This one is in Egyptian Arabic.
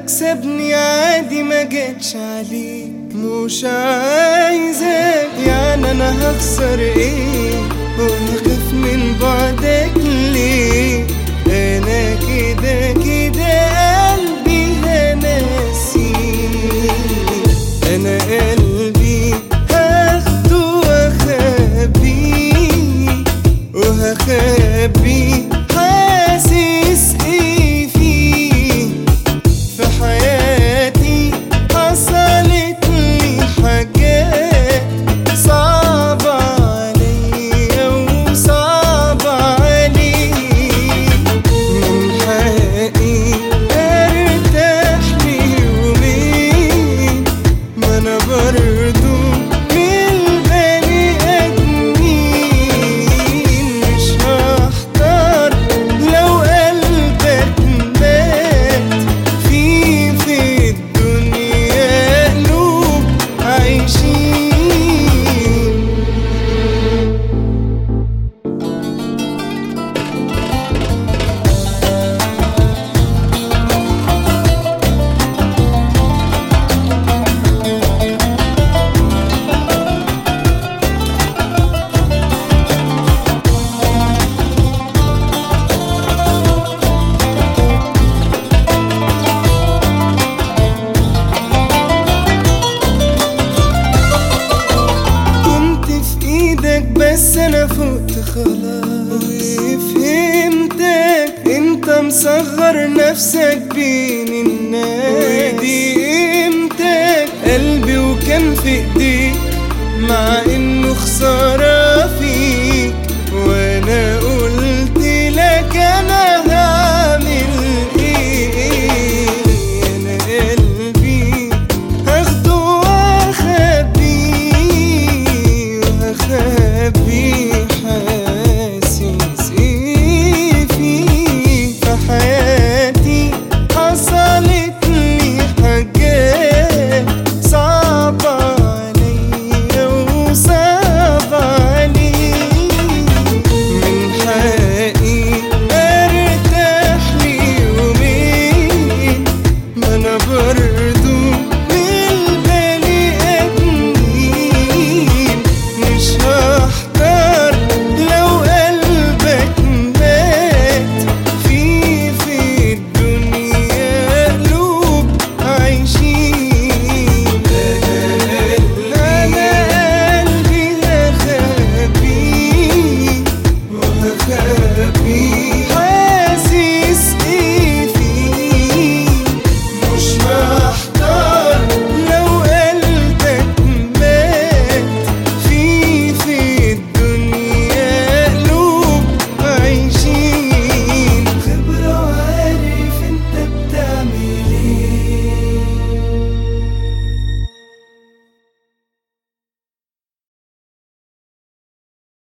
تكسبني عادي ما جاتش عليك مش عايزك يعني انا هخسر ايه وهخاف من بعدك ليه انا كده كده قلبي هنسيه انا قلبي هاخده واخبيه وهخبيه حاسس ايه فيه في حياتي حصلت لي حاجات صعبة عليا وصعبة عليك من حقي ارتاح لي يومين ما انا برضو من البني ادمين مش هختار لو قلبك مات في في الدنيا قلوب عايشين كنت في ايدك بس انا فقت خلاص وفهمتك انت مصغر نفسك بين الناس ودي قيمتك قلبي وكان في ايديك مع انه خسارة